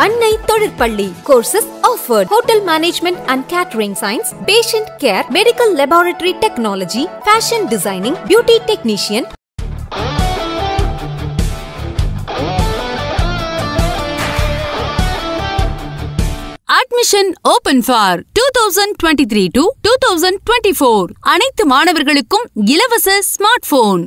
அன்னை தொழிற்பள்ளி courses offered hotel management and catering science patient care medical laboratory technology fashion designing beauty technician admission open for two thousand twenty three to two thousand twenty four அனைத்து மாணவர்களுக்கும் இலவச smart phone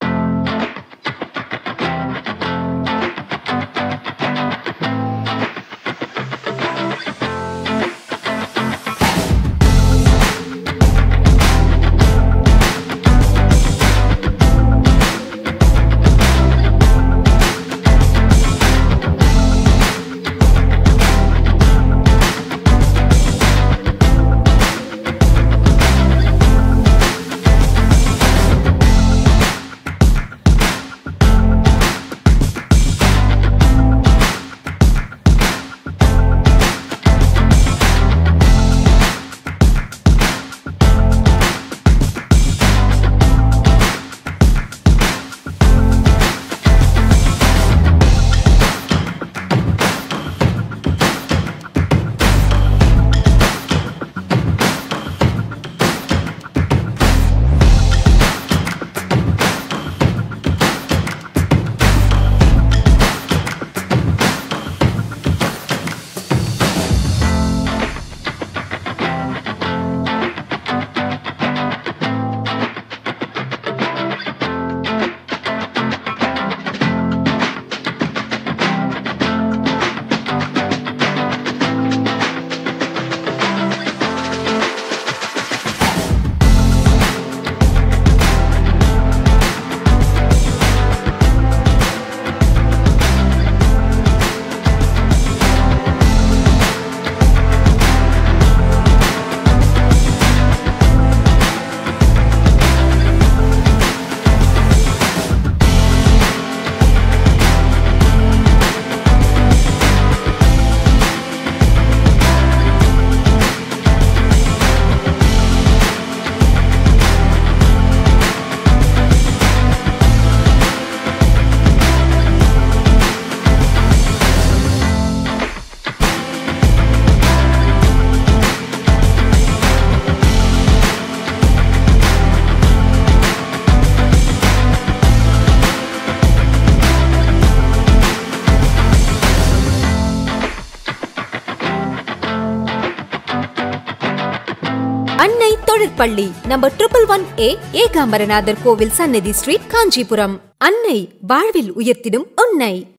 Annai தொழிற்பள்ளி number triple one A Ekambaranathar கோவில் Sannathi street Kanchipuram அன்னை வாழ்வில் உயர்த்திடும் உன்னை